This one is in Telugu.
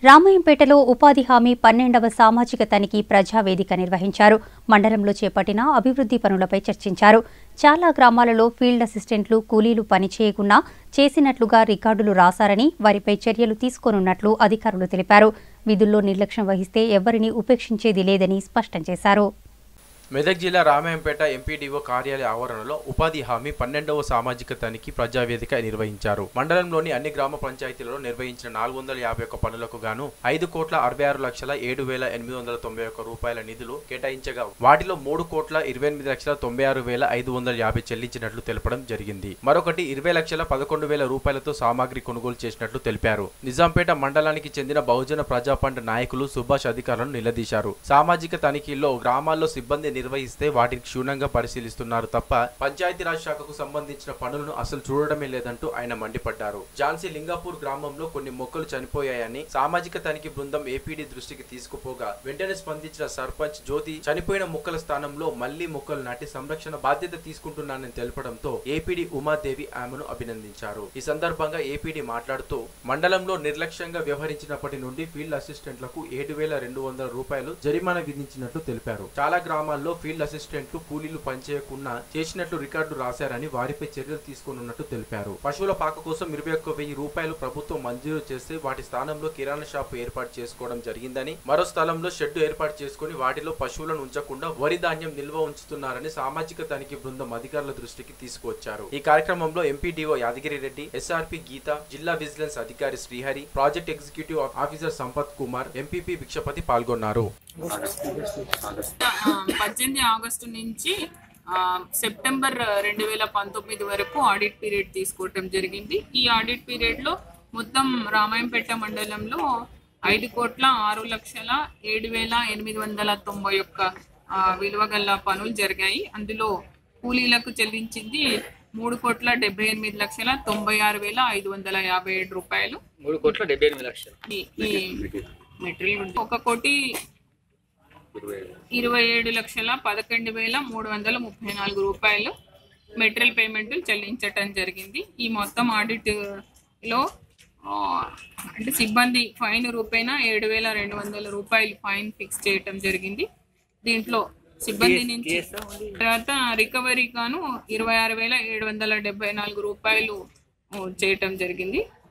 రామాయంపేటలో ఉపాధి హామీ పన్నెండవ సామాజిక తనిఖీ ప్రజావేదిక నిర్వహించారు మండలంలో చేపట్టిన అభివృద్ధి పనులపై చర్చించారు చాలా గ్రామాలలో ఫీల్డ్ అసిస్టెంట్లు కూలీలు పనిచేయకుండా చేసినట్లుగా రికార్డులు రాశారని వారిపై చర్యలు తీసుకోనున్నట్లు అధికారులు తెలిపారు విధుల్లో నిర్లక్ష్యం వహిస్తే ఎవరిని ఉపేక్షించేది లేదని స్పష్టం చేశారు మెదక్ జిల్లా రామాయంపేట ఎంపీడీఓ కార్యాలయ ఆవరణలో ఉపాధి హామీ పన్నెండవ సామాజిక తనిఖీ ప్రజావేదిక నిర్వహించారు మండలంలోని అన్ని గ్రామ పంచాయతీలలో నిర్వహించిన నాలుగు వందల యాభై ఒక్క పనులకు గాను ఐదు కోట్ల అరవై ఆరు లక్షల ఏడు వేల ఎనిమిది వందల తొంభై ఒక్క రూపాయల నిధులు కేటాయించగా వాటిలో మూడు కోట్ల ఇరవై ఎనిమిది లక్షల తొంభై ఆరు వేల ఐదు వందల యాభై చెల్లించినట్లు తెలపడం జరిగింది మరొకటి ఇరవై లక్షల పదకొండు వేల రూపాయలతో సామాగ్రి కొనుగోలు చేసినట్లు తెలిపారు నిజాంపేట మండలానికి చెందిన బహుజన ప్రజా ఫండ్ నాయకులు సుభాష్ అధికారులను నిలదీశారు సామాజిక తనిఖీల్లో గ్రామాల్లో సిబ్బంది నిర్వహిస్తే వాటిని క్షుణ్ణంగా పరిశీలిస్తున్నారు తప్ప పంచాయతీరాజ్ శాఖకు సంబంధించిన పనులను అసలు చూడడమే లేదంటూ ఆయన మండిపడ్డారు ఝాన్సీ లింగాపూర్ గ్రామంలో కొన్ని మొక్కలు చనిపోయాయని సామాజిక తనిఖీ బృందం ఏపీడీ దృష్టికి తీసుకుపోగా వెంటనే స్పందించిన సర్పంచ్ జ్యోతి చనిపోయిన మొక్కల స్థానంలో మళ్లీ మొక్కలు నాటి సంరక్షణ బాధ్యత తీసుకుంటున్నానని తెలపడంతో ఏపీడీ ఉమాదేవి ఆమెను అభినందించారు ఈ సందర్భంగా ఏపీడీ మాట్లాడుతూ మండలంలో నిర్లక్ష్యంగా వ్యవహరించినప్పటి నుండి ఫీల్డ్ అసిస్టెంట్లకు ఏడు వేల రెండు వందల రూపాయలు జరిమానా విధించినట్లు తెలిపారు చాలా గ్రామాల్లో ఫీల్డ్ అసిస్టెంట్లు కూలీలు పనిచేయకుండా చేసినట్లు రికార్డు రాశారని వారిపై చర్యలు తీసుకోనున్నట్టు తెలిపారు పశువుల పాక కోసం ఇరవై ఒక్క వెయ్యి రూపాయలు ప్రభుత్వం మంజూరు చేస్తే వాటి స్థానంలో కిరాణా షాపు ఏర్పాటు చేసుకోవడం జరిగిందని మరో స్థలంలో షెడ్డు ఏర్పాటు చేసుకుని వాటిలో పశువులను ఉంచకుండా వరి ధాన్యం నిల్వ ఉంచుతున్నారని సామాజిక తనిఖీ బృందం అధికారుల దృష్టికి తీసుకువచ్చారు ఈ కార్యక్రమంలో ఎంపీడీఓ యాదగిరి రెడ్డి ఎస్ఆర్పి గీత జిల్లా విజిలెన్స్ అధికారి Srihari project executive officer Sampath Kumar MPP Bhikshapathi పాల్గొన్నారు ఆ, పద్దెనిమిది ఆగస్టు నుంచి ఆ, సెప్టెంబర్ రెండు వేల పంతొమ్మిది వరకు ఆడిట్ పీరియడ్ తీసుకోవటం జరిగింది ఈ ఆడిట్ పీరియడ్లో మొత్తం రామాయంపేట మండలంలో ఐదు కోట్ల ఆరు లక్షల ఏడు వేల ఎనిమిది వందల తొంభై ఒక్క ఆ, విలువ గల పనులు జరిగాయి అందులో కూలీలకు చెల్లించింది మూడు కోట్ల డెబ్బై ఎనిమిది లక్షల తొంభై ఆరు వేల ఐదు వందల యాభై ఏడు రూపాయలు మూడు కోట్ల డెబ్బై ఎనిమిది లక్షలు ఈ- ఈ మెటీరియల్ ఒక కోటి ఇరవై ఏడు లక్షల పదకొండు వేల మూడు వందల ముప్పై నాలుగు రూపాయలు మెటీరియల్ పేమెంట్లు చెల్లించటం జరిగింది ఈ మొత్తం ఆడిట్ లో ఆ, అంటే సిబ్బంది ఫైన్ రూపైన ఏడు వేల రెండు వందల రూపాయలు ఫైన్ ఫిక్స్ చేయటం జరిగింది దీంట్లో సిబ్బంది నుంచి తర్వాత రికవరీ గాను ఇరవై ఆరు వేల ఏడు వందల డెబ్బై నాలుగు రూపాయలు ఆ, చేయటం జరిగింది